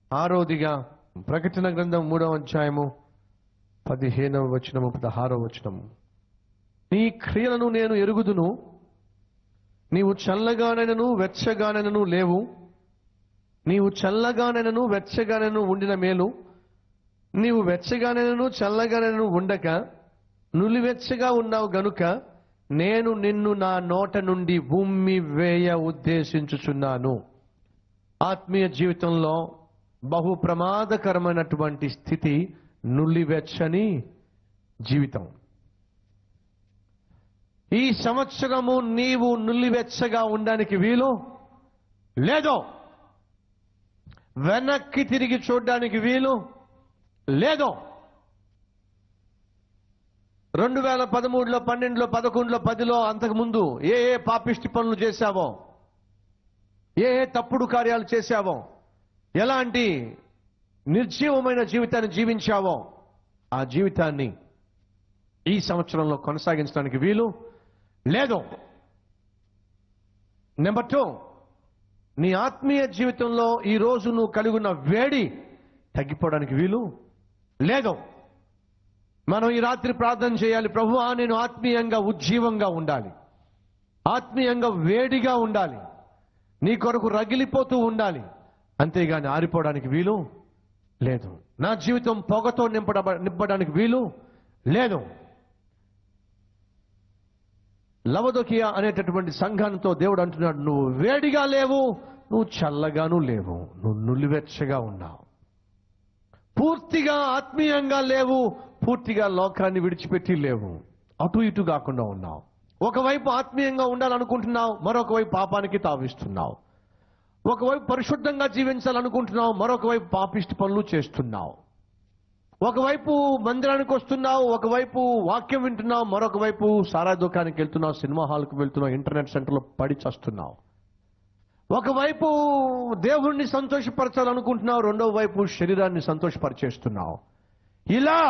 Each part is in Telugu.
ఆరోదిగా ప్రకటన గ్రంథం మూడవ అధ్యాయము పదిహేనవ వచనము పదహారవ వచనము నీ క్రియలను నేను ఎరుగుదును నీవు చల్లగానైనను వెచ్చగానైనను లేవు నీవు చల్లగానైనను వెచ్చగానైనను ఉండిన మేలు నీవు వెచ్చగానైనను చల్లగానైనను ఉండక నులివెచ్చగా ఉన్నావు గనుక నేను నిన్ను నా నోట నుండి ఉమ్మి వేయ ఉద్దేశించుచున్నాను ఆత్మీయ జీవితంలో బహు ప్రమాదకరమైనటువంటి స్థితి నులివెచ్చని జీవితం ఈ సంవత్సరము నీవు నులివెచ్చగా ఉండడానికి వీలు లేదో వెనక్కి తిరిగి చూడడానికి వీలు లేదో రెండు వేల పదమూడులో పన్నెండులో పదకొండులో పదిలో అంతకు ముందు ఏ ఏ పాపిష్టి పనులు చేశావో ఏ ఏ తప్పుడు కార్యాలు చేశావో ఎలాంటి నిర్జీవమైన జీవితాన్ని జీవించావో ఆ జీవితాన్ని ఈ సంవత్సరంలో కొనసాగించడానికి వీలు లేదు నెంబర్ టూ నీ ఆత్మీయ జీవితంలో ఈ రోజు నువ్వు కలిగి ఉన్న వేడి తగ్గిపోవడానికి వీలు లేదు మనం ఈ రాత్రి ప్రార్థన చేయాలి ప్రభువా నేను ఆత్మీయంగా ఉజ్జీవంగా ఉండాలి ఆత్మీయంగా వేడిగా ఉండాలి నీ కొరకు రగిలిపోతూ ఉండాలి అంతేగాని ఆరిపోవడానికి వీలు లేదు నా జీవితం పొగతో నింపడ నింపడానికి వీలు లేదు లవదొకియా అనేటటువంటి సంఘానితో దేవుడు అంటున్నాడు నువ్వు వేడిగా లేవు నువ్వు చల్లగాను లేవు నువ్వు నులివెచ్చగా ఉన్నావు పూర్తిగా ఆత్మీయంగా లేవు పూర్తిగా లోకాన్ని విడిచిపెట్టి లేవు అటు ఇటు కాకుండా ఉన్నావు ఒకవైపు ఆత్మీయంగా ఉండాలనుకుంటున్నావు మరొక వైపు పాపానికి తావిస్తున్నావు ఒకవైపు పరిశుద్ధంగా జీవించాలనుకుంటున్నావు మరొక వైపు పాపిష్టి పనులు చేస్తున్నావు ఒకవైపు మందిరానికి వస్తున్నావు ఒకవైపు వాక్యం వింటున్నావు మరొక వైపు సారా దుకాణానికి వెళ్తున్నావు సినిమా హాల్కి వెళ్తున్నావు ఇంటర్నెట్ సెంటర్లో పడి చస్తున్నావు ఒకవైపు దేవుణ్ణి సంతోషపరచాలనుకుంటున్నావు రెండో వైపు శరీరాన్ని సంతోషపరిచేస్తున్నావు ఇలా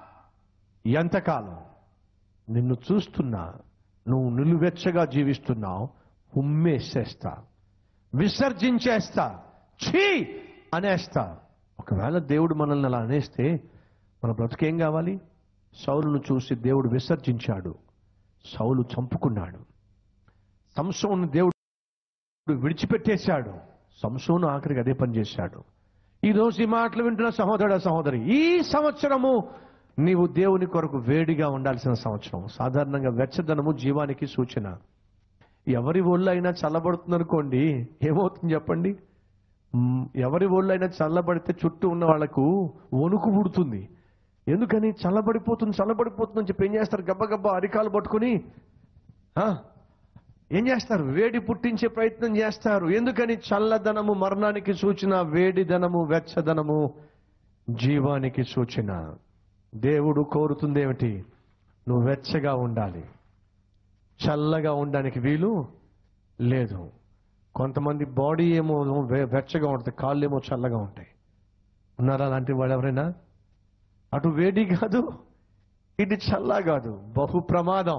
ఎంతకాలం నిన్ను చూస్తున్నా నువ్వు నిలువెచ్చగా జీవిస్తున్నావు ఉమ్మేసేస్తా విసర్జించేస్తా ఛీ అనేస్తా ఒకవేళ దేవుడు మనల్ని అలా అనేస్తే మన బ్రతుకేం కావాలి సౌలును చూసి దేవుడు విసర్జించాడు సౌలు చంపుకున్నాడు సంసోను దేవుడు విడిచిపెట్టేశాడు సంసోను ఆఖరికి అదే పని చేశాడు ఈ రోజు ఈ మాటలు వింటున్న సహోదరుడ సహోదరి ఈ సంవత్సరము నీవు దేవుని కొరకు వేడిగా ఉండాల్సిన సంవత్సరం సాధారణంగా వెచ్చదనము జీవానికి సూచన ఎవరి ఒళ్ళు అయినా చల్లబడుతుంది అనుకోండి ఏమవుతుంది చెప్పండి మ్, ఎవరి ఒళ్ళు అయినా చల్లబడితే చుట్టూ ఉన్న వాళ్ళకు వణుకు పుడుతుంది ఎందుకని చల్లబడిపోతుంది చల్లబడిపోతుంది అని చెప్పి ఏం చేస్తారు గబ్బగబ్బా అరికాలు పట్టుకుని ఆ, ఏం చేస్తారు వేడి పుట్టించే ప్రయత్నం చేస్తారు ఎందుకని చల్లదనము మరణానికి సూచన వేడిదనము వెచ్చదనము జీవానికి సూచన దేవుడు కోరుతుంది ఏమిటి నువ్వు వెచ్చగా ఉండాలి చల్లగా ఉండడానికి వీలు లేదు కొంతమంది బాడీ ఏమో వె- వెచ్చగా ఉంటుంది కాళ్ళు ఏమో చల్లగా ఉంటాయి ఉన్నారా అలాంటి వాళ్ళు ఎవరైనా అటు వేడి కాదు ఇది చల్ల కాదు బహు ప్రమాదం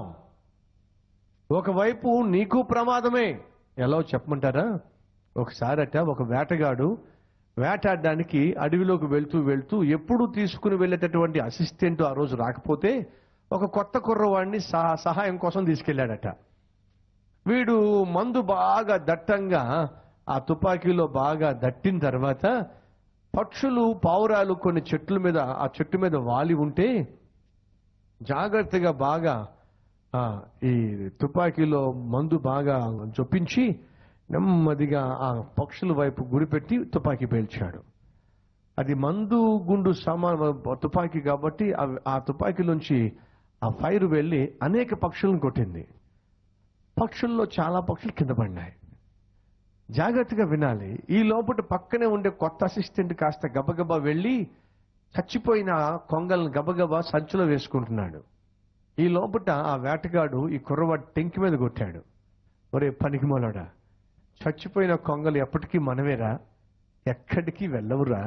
ఒకవైపు నీకు ప్రమాదమే ఎలా చెప్పమంటారా ఒకసారి అట ఒక వేటగాడు వేటాడడానికి అడవిలోకి వెళ్తూ వెళ్తూ ఎప్పుడు తీసుకుని వెళ్ళేటటువంటి అసిస్టెంట్ ఆ రోజు రాకపోతే ఒక కొత్త కుర్రవాడిని సహా- సహాయం కోసం తీసుకెళ్ళాడట వీడు మందు బాగా దట్టంగా ఆ తుపాకీలో బాగా దట్టిన తర్వాత పక్షులు పావురాలు కొన్ని చెట్ల మీద ఆ చెట్టు మీద వాలి ఉంటే జాగ్రత్తగా బాగా ఆ, ఈ తుపాకీలో మందు బాగా చొప్పించి నెమ్మదిగా ఆ పక్షుల వైపు గురిపెట్టి తుపాకీ పేల్చాడు అది మందు గుండు సమాన తుపాకీ కాబట్టి అవి- ఆ తుపాకీలోంచి ఆ ఫైర్ వెళ్ళి అనేక పక్షులను కొట్టింది పక్షుల్లో చాలా పక్షులు కింద పడినాయి జాగ్రత్తగా వినాలి ఈ లోపల పక్కనే ఉండే కొత్త అసిస్టెంట్ కాస్త గబగబా వెళ్ళి చచ్చిపోయిన కొంగలను గబగబా సంచిలో వేసుకుంటున్నాడు ఈ లోపట ఆ వేటగాడు ఈ కుర్రవాడు టెంకి మీద కొట్టాడు ఒరే పనికి మొలడా చచ్చిపోయిన కొంగలు ఎప్పటికీ మనవేరా ఎక్కడికి వెళ్ళవురా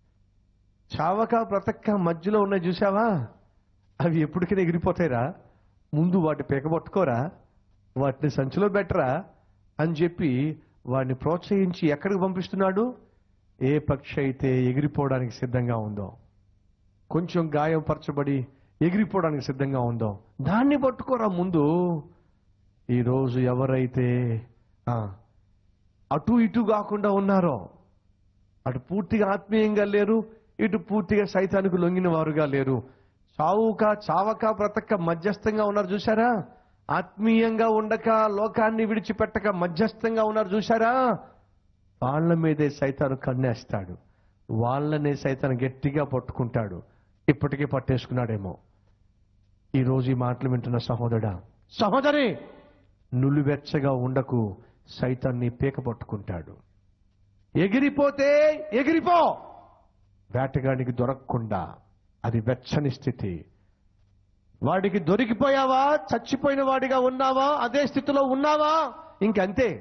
చావక బ్రతక్క మధ్యలో ఉన్నాయి చూసావా అవి ఎప్పటికైనా ఎగిరిపోతాయిరా ముందు వాటి పీకబట్టుకోరా వాటిని సంచిలో పెట్టరా అని చెప్పి వాడిని ప్రోత్సహించి ఎక్కడికి పంపిస్తున్నాడు ఏ పక్షి అయితే ఎగిరిపోవడానికి సిద్ధంగా ఉందో కొంచెం గాయపరచబడి ఎగిరిపోవడానికి సిద్ధంగా ఉందో దాన్ని పట్టుకోరా ముందు ఈరోజు ఎవరైతే ఆ, అటు ఇటు కాకుండా ఉన్నారో అటు పూర్తిగా ఆత్మీయంగా లేరు ఇటు పూర్తిగా సైతానికి లొంగిన వారుగా లేరు చావుక చావక బ్రతక మధ్యస్థంగా ఉన్నారు చూసారా ఆత్మీయంగా ఉండక లోకాన్ని విడిచిపెట్టక మధ్యస్థంగా ఉన్నారు చూసారా వాళ్ళ మీదే సైతాను కన్నేస్తాడు వాళ్ళనే సైతాను గట్టిగా పట్టుకుంటాడు ఇప్పటికే పట్టేసుకున్నాడేమో ఈ రోజు ఈ మాటలు వింటున్న సహోదరుడా సహోదరి నులివెచ్చగా ఉండకు సైతాన్ని పీక పట్టుకుంటాడు ఎగిరిపోతే ఎగిరిపో వేటగాడికి దొరకకుండా అది వెచ్చని స్థితి వాడికి దొరికిపోయావా చచ్చిపోయిన వాడిగా ఉన్నావా అదే స్థితిలో ఉన్నావా ఇంకంతే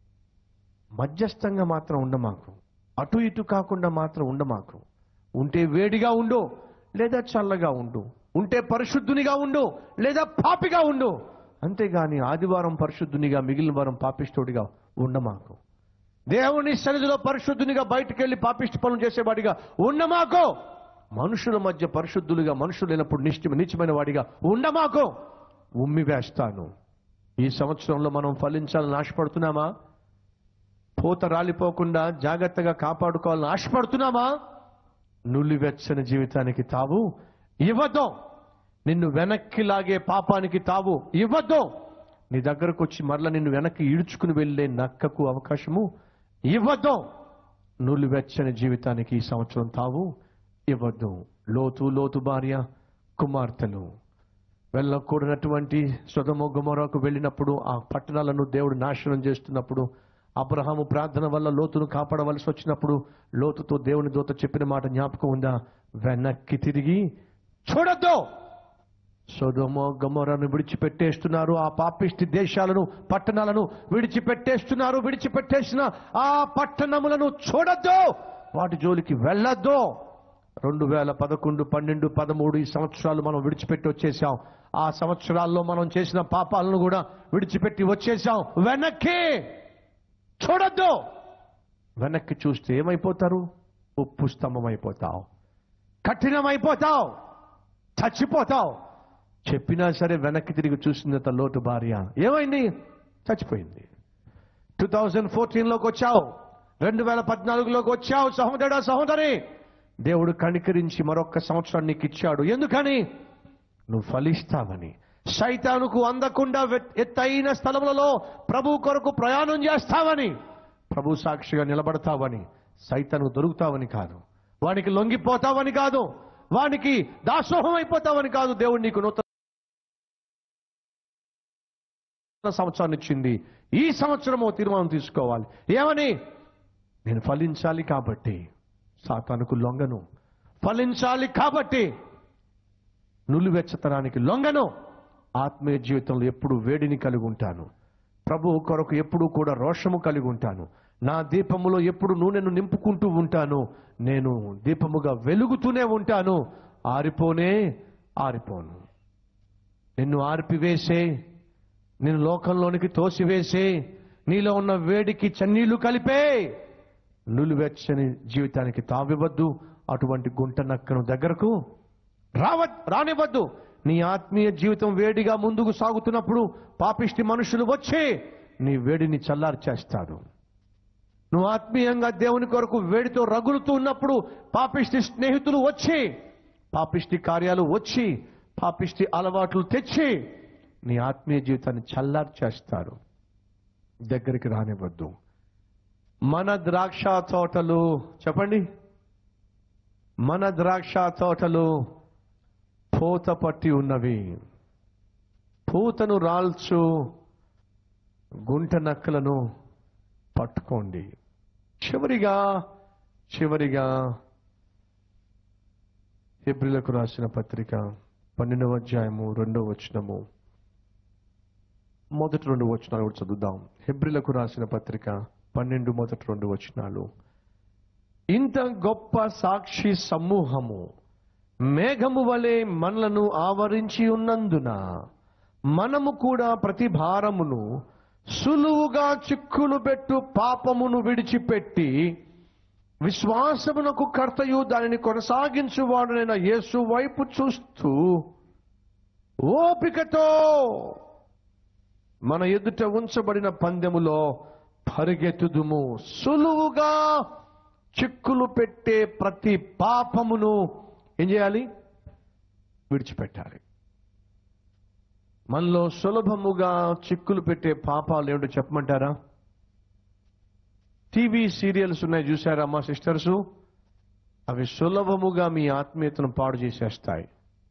మధ్యస్థంగా మాత్రం ఉండమాకు అటు ఇటు కాకుండా మాత్రం ఉండమాకు ఉంటే వేడిగా ఉండు లేదా చల్లగా ఉండు ఉంటే పరిశుద్ధునిగా ఉండు లేదా పాపిగా ఉండు అంతేగాని ఆదివారం పరిశుద్ధునిగా మిగిలిన వారం పాపిష్టోడిగా ఉండమాకు దేవుని సన్నిధిలో పరిశుద్ధునిగా బయటికి వెళ్ళి పాపిష్టి పనులు చేసేవాడిగా ఉండమాకో మనుషుల మధ్య పరిశుద్ధులుగా మనుషులు లేనప్పుడు నిశ్చయ నిత్యమైన వాడిగా ఉండమాకో ఉమ్మి వేస్తాను ఈ సంవత్సరంలో మనం ఫలించాలని ఆశపడుతున్నామా పూత రాలిపోకుండా జాగ్రత్తగా కాపాడుకోవాలని ఆశపడుతున్నామా నులివెచ్చని జీవితానికి తావు ఇవ్వద్దు నిన్ను వెనక్కి లాగే పాపానికి తావు ఇవ్వద్దు నీ దగ్గరకు వచ్చి మరల నిన్ను వెనక్కి ఈడ్చుకుని వెళ్ళే నక్కకు అవకాశము ఇవ్వద్దు నులివెచ్చని జీవితానికి ఈ సంవత్సరం తావు ఇవ్వద్దు లోతు లోతు భార్య కుమార్తెలు వెళ్ళకూడనటువంటి సుధమ గుమరకు వెళ్ళినప్పుడు ఆ పట్టణాలను దేవుడు నాశనం చేస్తున్నప్పుడు అబ్రహాము ప్రార్థన వల్ల లోతును కాపాడవలసి వచ్చినప్పుడు లోతుతో దేవుని దూత చెప్పిన మాట జ్ఞాపకం ఉందా వెనక్కి తిరిగి చూడొద్దు సొదొమ గమోరాను విడిచిపెట్టేస్తున్నారు ఆ పాపిష్టి దేశాలను పట్టణాలను విడిచిపెట్టేస్తున్నారు విడిచిపెట్టేసిన ఆ పట్టణములను చూడొద్దు వాటి జోలికి వెళ్ళొద్దు రెండు వేల పదకొండు పన్నెండు పదమూడు ఈ సంవత్సరాలు మనం విడిచిపెట్టి వచ్చేసాం ఆ సంవత్సరాల్లో మనం చేసిన పాపాలను కూడా విడిచిపెట్టి వచ్చేసాం వెనక్కి చూడొద్దు వెనక్కి చూస్తే ఏమైపోతారు ఉప్పు స్తంభం అయిపోతావు కఠినమైపోతావు చచ్చిపోతావు చెప్పినా సరే వెనక్కి తిరిగి చూసిన లోటు భార్య ఏమైంది చచ్చిపోయింది టూ థౌజండ్ ఫోర్టీన్లోకి వచ్చావు రెండు వేల పద్నాలుగులోకి వచ్చావు సహోదరుడా సహోదరి దేవుడు కనికరించి మరొక్క సంవత్సరం నీకు ఇచ్చాడు ఎందుకని నువ్వు ఫలిస్తావని సైతానుకు అందకుండా వెత్- ఎత్తైన స్థలములలో ప్రభు కొరకు ప్రయాణం చేస్తావని ప్రభు సాక్షిగా నిలబడతావని సైతాను దొరుకుతావని కాదు వానికి లొంగిపోతావని కాదు వానికి దాసోహం అయిపోతావని కాదు దేవుడు నీకు నూతన సంవత్సరాన్ని ఇచ్చింది ఈ సంవత్సరము తీర్మానం తీసుకోవాలి ఏమని నేను ఫలించాలి కాబట్టి సాతానుకు లొంగను ఫలించాలి కాబట్టి నులివెచ్చతనానికి లొంగను ఆత్మీయ జీవితంలో ఎప్పుడు వేడిని కలిగి ఉంటాను ప్రభు కొరకు ఎప్పుడు కూడా రోషము కలిగి ఉంటాను నా దీపములో ఎప్పుడు నూనెను నింపుకుంటూ ఉంటాను నేను దీపముగా వెలుగుతూనే ఉంటాను ఆరిపోనే ఆరిపోను నిన్ను ఆర్పివేసే నిన్ను లోకంలోనికి తోసివేసే నీలో ఉన్న వేడికి చన్నీళ్లు కలిపే నులివెచ్చని జీవితానికి తావివ్వద్దు అటువంటి గుంట నక్కను దగ్గరకు రావ రానివ్వద్దు నీ ఆత్మీయ జీవితం వేడిగా ముందుకు సాగుతున్నప్పుడు పాపిష్టి మనుషులు వచ్చి నీ వేడిని చల్లార్చేస్తారు నువ్వు ఆత్మీయంగా దేవుని కొరకు వేడితో రగులుతూ ఉన్నప్పుడు పాపిష్టి స్నేహితులు వచ్చి పాపిష్టి కార్యాలు వచ్చి పాపిష్టి అలవాట్లు తెచ్చి నీ ఆత్మీయ జీవితాన్ని చల్లార్చేస్తారు దగ్గరికి రానివ్వద్దు మన ద్రాక్ష తోటలు చెప్పండి మన ద్రాక్ష తోటలు పూత పట్టి ఉన్నవి పూతను రాల్చు గుంట నక్కలను పట్టుకోండి చివరిగా చివరిగా హెబ్రిలకు రాసిన పత్రిక పన్నెండవ అధ్యాయము రెండవ వచనము మొదటి రెండు వచనాలు కూడా చదువుదాం హెబ్రిలకు రాసిన పత్రిక పన్నెండు మొదటి రెండు వచనాలు ఇంత గొప్ప సాక్షి సమూహము మేఘము వలె మనలను ఆవరించి ఉన్నందున మనము కూడా ప్రతి భారమును సులువుగా చిక్కులు పెట్టు పాపమును విడిచిపెట్టి విశ్వాసమునకు కర్తయు దానిని కొనసాగించువాడునైన యేసు వైపు చూస్తూ ఓపికతో మన ఎదుట ఉంచబడిన పందెములో పరిగెత్తుదుము సులువుగా చిక్కులు పెట్టే ప్రతి పాపమును ఏం చేయాలి విడిచిపెట్టాలి మనలో సులభముగా చిక్కులు పెట్టే పాపాలు ఏమిటో చెప్పమంటారా టీవీ సీరియల్స్ ఉన్నాయి చూసారా మా సిస్టర్స్ అవి సులభముగా మీ ఆత్మీయతను పాడు చేసేస్తాయి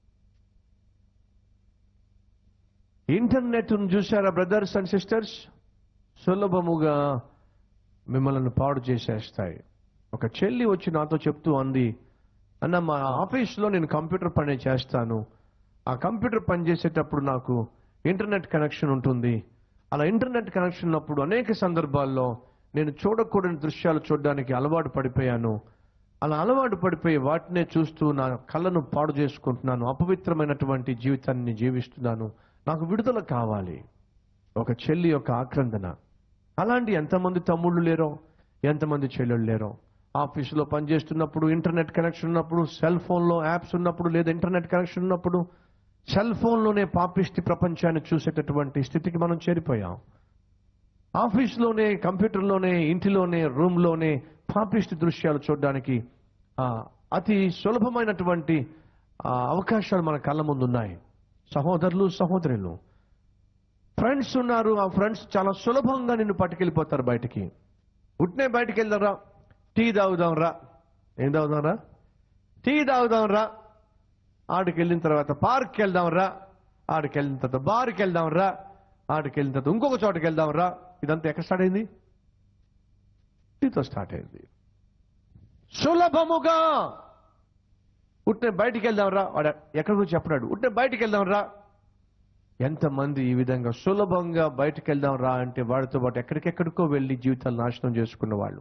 ఇంటర్నెట్ చూసారా బ్రదర్స్ అండ్ సిస్టర్స్ సులభముగా మిమ్మల్ని పాడు చేసేస్తాయి ఒక చెల్లి వచ్చి నాతో చెప్తూ అంది అన్న మా ఆఫీస్లో నేను కంప్యూటర్ పని చేస్తాను ఆ కంప్యూటర్ పని చేసేటప్పుడు నాకు ఇంటర్నెట్ కనెక్షన్ ఉంటుంది అలా ఇంటర్నెట్ కనెక్షన్ ఉన్నప్పుడు అనేక సందర్భాల్లో నేను చూడకూడని దృశ్యాలు చూడడానికి అలవాటు పడిపోయాను అలా అలవాటు పడిపోయి వాటినే చూస్తూ నా కళ్ళను పాడు చేసుకుంటున్నాను అపవిత్రమైనటువంటి జీవితాన్ని జీవిస్తున్నాను నాకు విడుదల కావాలి ఒక చెల్లి యొక్క ఆక్రందన అలాంటి ఎంతమంది తమ్ముళ్ళు లేరో ఎంతమంది చెల్లెళ్ళు లేరో ఆఫీసులో పనిచేస్తున్నప్పుడు ఇంటర్నెట్ కనెక్షన్ ఉన్నప్పుడు సెల్ ఫోన్లో యాప్స్ ఉన్నప్పుడు లేదా ఇంటర్నెట్ కనెక్షన్ ఉన్నప్పుడు సెల్ ఫోన్లోనే పాపిష్టి ప్రపంచాన్ని చూసేటటువంటి స్థితికి మనం చేరిపోయాం ఆఫీస్లోనే కంప్యూటర్లోనే ఇంటిలోనే రూమ్లోనే పాపిష్టి దృశ్యాలు చూడడానికి ఆ, అతి సులభమైనటువంటి ఆ, అవకాశాలు మన కళ్ళ ముందు ఉన్నాయి సహోదరులు సహోదరులు ఫ్రెండ్స్ ఉన్నారు ఆ ఫ్రెండ్స్ చాలా సులభంగా నిన్ను పట్టుకెళ్ళిపోతారు బయటికి ఉట్నే బయటికి వెళ్దాంరా టీ తాగుదాం రా ఏం తాగుదాం రా టీ తాగుదాం రా ఆడికి వెళ్ళిన తర్వాత పార్క్కి వెళ్దాం రా ఆడికి వెళ్ళిన తర్వాత బార్కి వెళ్దాం రా ఆడికి వెళ్ళిన తర్వాత ఇంకొక చోటకి వెళ్దాం రా ఇదంతా ఎక్కడ స్టార్ట్ అయింది టీతో స్టార్ట్ అయింది సులభముగా ఉట్నే బయటికి వెళ్దాం రా వాడు ఎక్కడికో చెప్పడాడు ఉట్నే బయటికి వెళ్దాం రా ఎంతమంది ఈ విధంగా సులభంగా బయటికి వెళ్దాం రా అంటే వాడితో పాటు ఎక్కడికెక్కడికో వెళ్ళి జీవితాలు నాశనం చేసుకున్న వాళ్ళు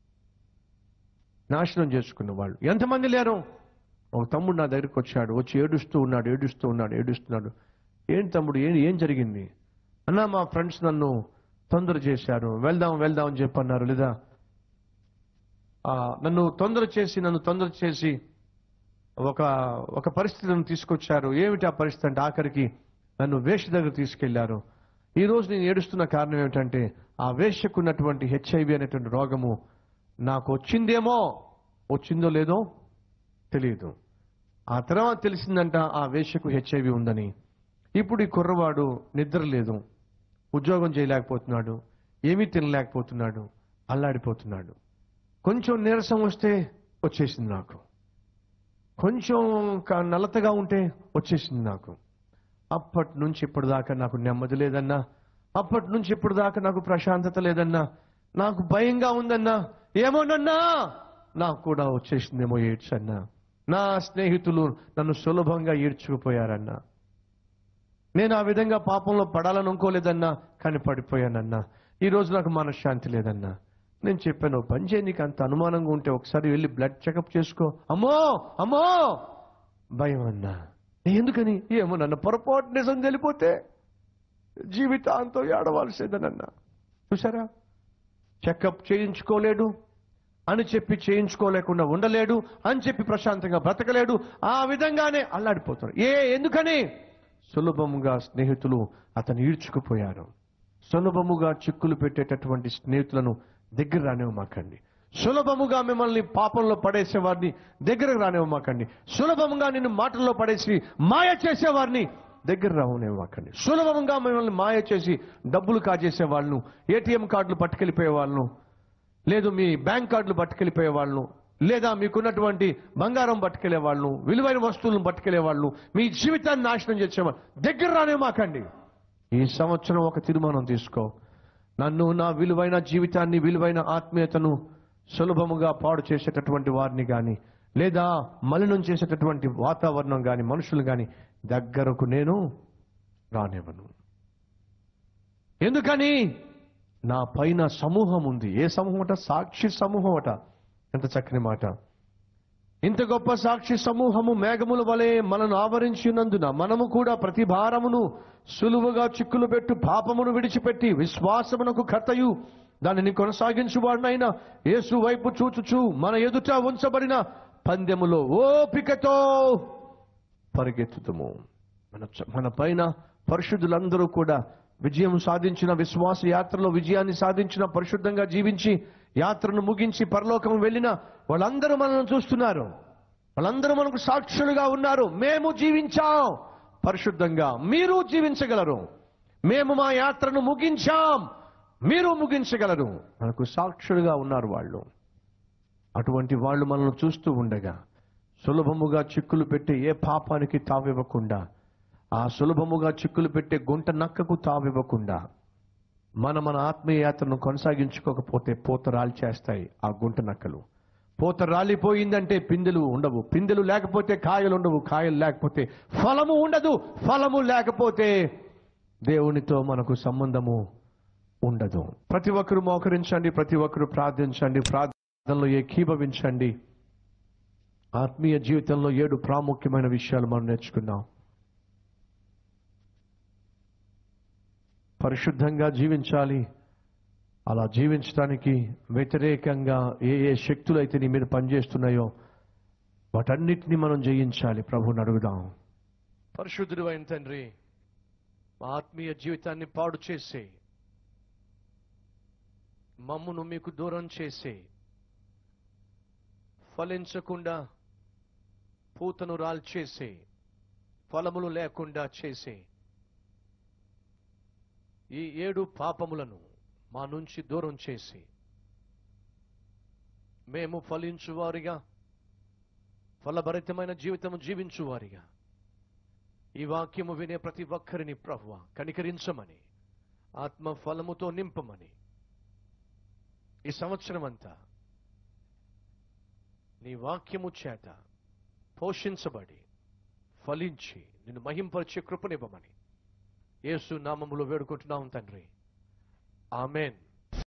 నాశనం చేసుకున్న వాళ్ళు ఎంతమంది లేరు ఒక తమ్ముడు నా దగ్గరికి వచ్చాడు వచ్చి ఏడుస్తూ ఉన్నాడు ఏడుస్తూ ఉన్నాడు ఏడుస్తున్నాడు ఏంటి తమ్ముడు ఏం ఏం జరిగింది అన్నా మా ఫ్రెండ్స్ నన్ను తొందర చేశారు వెళ్దాం వెళ్దాం అని చెప్పన్నారు లేదా ఆ, నన్ను తొందర చేసి నన్ను తొందర చేసి ఒక ఒక పరిస్థితిని తీసుకొచ్చారు ఏమిటి ఆ పరిస్థితి అంటే ఆఖరికి నన్ను వేష దగ్గర తీసుకెళ్లారు ఈ రోజు నేను ఏడుస్తున్న కారణం ఏమిటంటే ఆ వేషకున్నటువంటి హెచ్ఐవి అనేటువంటి రోగము నాకు వచ్చిందేమో వచ్చిందో లేదో తెలియదు ఆ తర్వాత తెలిసిందంట ఆ వేషకు హెచ్ఐవి ఉందని ఇప్పుడు ఈ కుర్రవాడు నిద్ర లేదు ఉద్యోగం చేయలేకపోతున్నాడు ఏమీ తినలేకపోతున్నాడు అల్లాడిపోతున్నాడు కొంచెం నీరసం వస్తే వచ్చేసింది నాకు కొంచెం క- నలతగా ఉంటే వచ్చేసింది నాకు అప్పటి నుంచి ఇప్పటిదాకా నాకు నెమ్మది లేదన్నా అప్పటి నుంచి ఇప్పటిదాకా నాకు ప్రశాంతత లేదన్నా నాకు భయంగా ఉందన్నా ఏమోనన్నా నాకు కూడా వచ్చేసిందేమో ఏడ్స్ అన్నా నా స్నేహితులు నన్ను సులభంగా ఈడ్చుకుపోయారన్నా నేను ఆ విధంగా పాపంలో పడాలని అనుకోలేదన్నా కానీ పడిపోయానన్నా ఈ రోజు నాకు మనశ్శాంతి లేదన్నా నేను చెప్పాను "ఓ పని చేయి నీకు అంత అనుమానంగా ఉంటే ఒకసారి వెళ్ళి బ్లడ్ చెకప్ చేసుకో అమ్మో అమ్మో భయం అన్నా ఎందుకని ఏమో నన్ను పొరపాటు నిజం తెలిపోతే జీవితాంతం ఏడవలసిందనన్నా చూసారా చెకప్ చేయించుకోలేడు అని చెప్పి చేయించుకోలేకుండా ఉండలేడు అని చెప్పి ప్రశాంతంగా బ్రతకలేడు ఆ విధంగానే అల్లాడిపోతాడు ఏ ఎందుకని సులభముగా స్నేహితులు అతను ఈడ్చుకుపోయారు సులభముగా చిక్కులు పెట్టేటటువంటి స్నేహితులను దగ్గర రానివ్వమాకండి సులభముగా మిమ్మల్ని పాపంలో పడేసేవారిని దగ్గరకు రానివ్వమాకండి సులభముగా నిన్ను మాటల్లో పడేసి మాయ చేసేవారిని దగ్గర రావనివ్వమాకండి సులభంగా మిమ్మల్ని మాయ చేసి డబ్బులు కాజేసే వాళ్ళను ఏటీఎం కార్డులు పట్టుకెళ్ళిపోయే వాళ్ళను లేదు మీ బ్యాంక్ కార్డులు పట్టుకెళ్ళిపోయే వాళ్ళను లేదా మీకున్నటువంటి బంగారం పట్టుకెళ్లే వాళ్ళను విలువైన వస్తువులను పట్టుకెళ్లే వాళ్ళను మీ జీవితాన్ని నాశనం చేసేవాళ్ళు దగ్గర రానే మాకండి ఈ సంవత్సరం ఒక తీర్మానం తీసుకో నన్ను నా విలువైన జీవితాన్ని విలువైన ఆత్మీయతను సులభముగా పాడు చేసేటటువంటి వారిని గాని లేదా మలినం చేసేటటువంటి వాతావరణం గాని మనుషులు గాని దగ్గరకు నేను రానివ్వను ఎందుకని నా పైన సమూహం ఉంది ఏ సమూహం అట సాక్షి సమూహం అట ఎంత చక్కని మాట ఇంత గొప్ప సాక్షి సమూహము మేఘముల వలె మనను ఆవరించినందున మనము కూడా ప్రతి భారమును సులువుగా చిక్కులు పెట్టు పాపమును విడిచిపెట్టి విశ్వాసమునకు కర్తయు దానిని కొనసాగించువాడినైనా యేసు వైపు చూచుచు మన ఎదుట ఉంచబడిన పందెములో ఓపికతో పరిగెత్తుతము మన చ- మన పైన పరిశుద్ధులందరూ కూడా విజయం సాధించిన విశ్వాస యాత్రలో విజయాన్ని సాధించిన పరిశుద్ధంగా జీవించి యాత్రను ముగించి పరలోకం వెళ్ళిన వాళ్ళందరూ మనల్ని చూస్తున్నారు వాళ్ళందరూ మనకు సాక్షులుగా ఉన్నారు మేము జీవించాం పరిశుద్ధంగా మీరు జీవించగలరు మేము మా యాత్రను ముగించాం మీరు ముగించగలరు మనకు సాక్షులుగా ఉన్నారు వాళ్ళు అటువంటి వాళ్ళు మనల్ని చూస్తూ ఉండగా సులభముగా చిక్కులు పెట్టే ఏ పాపానికి తావివ్వకుండా ఆ సులభముగా చిక్కులు పెట్టే గుంట నక్కకు తావివ్వకుండా మన మన ఆత్మీయ యాత్రను కొనసాగించుకోకపోతే పూత రాల్చేస్తాయి ఆ గుంట నక్కలు పూత రాలిపోయిందంటే పిందెలు ఉండవు పిందెలు లేకపోతే కాయలు ఉండవు కాయలు లేకపోతే ఫలము ఉండదు ఫలము లేకపోతే దేవునితో మనకు సంబంధము ఉండదు ప్రతి ఒక్కరు మోకరించండి ప్రతి ఒక్కరు ప్రార్థించండి ప్రార్థనలో ఏకీభవించండి ఆత్మీయ జీవితంలో ఏడు ప్రాముఖ్యమైన విషయాలు మనం నేర్చుకున్నాం పరిశుద్ధంగా జీవించాలి అలా జీవించడానికి వ్యతిరేకంగా ఏ ఏ శక్తులు అయితే నీ మీద పనిచేస్తున్నాయో వాటన్నిటిని మనం జయించాలి ప్రభుని అడుగుదాం పరిశుద్ధుడు అయిన తండ్రి మా ఆత్మీయ జీవితాన్ని పాడు చేసే మమ్మును మీకు దూరం చేసే ఫలించకుండా పూతను రాల్చేసే ఫలములు లేకుండా చేసే ఈ ఏడు పాపములను మా నుంచి దూరం చేసి మేము ఫలించువారిగా ఫలభరితమైన జీవితము జీవించువారిగా ఈ వాక్యము వినే ప్రతి ఒక్కరిని ప్రభువ కనికరించమని ఆత్మ ఫలముతో నింపమని ఈ సంవత్సరం అంతా నీ వాక్యము చేత పోషించబడి ఫలించి నిన్ను మహింపరిచే కృపనివ్వమని యేసు నామములో వేడుకుంటున్నాం తండ్రి ఆమెన్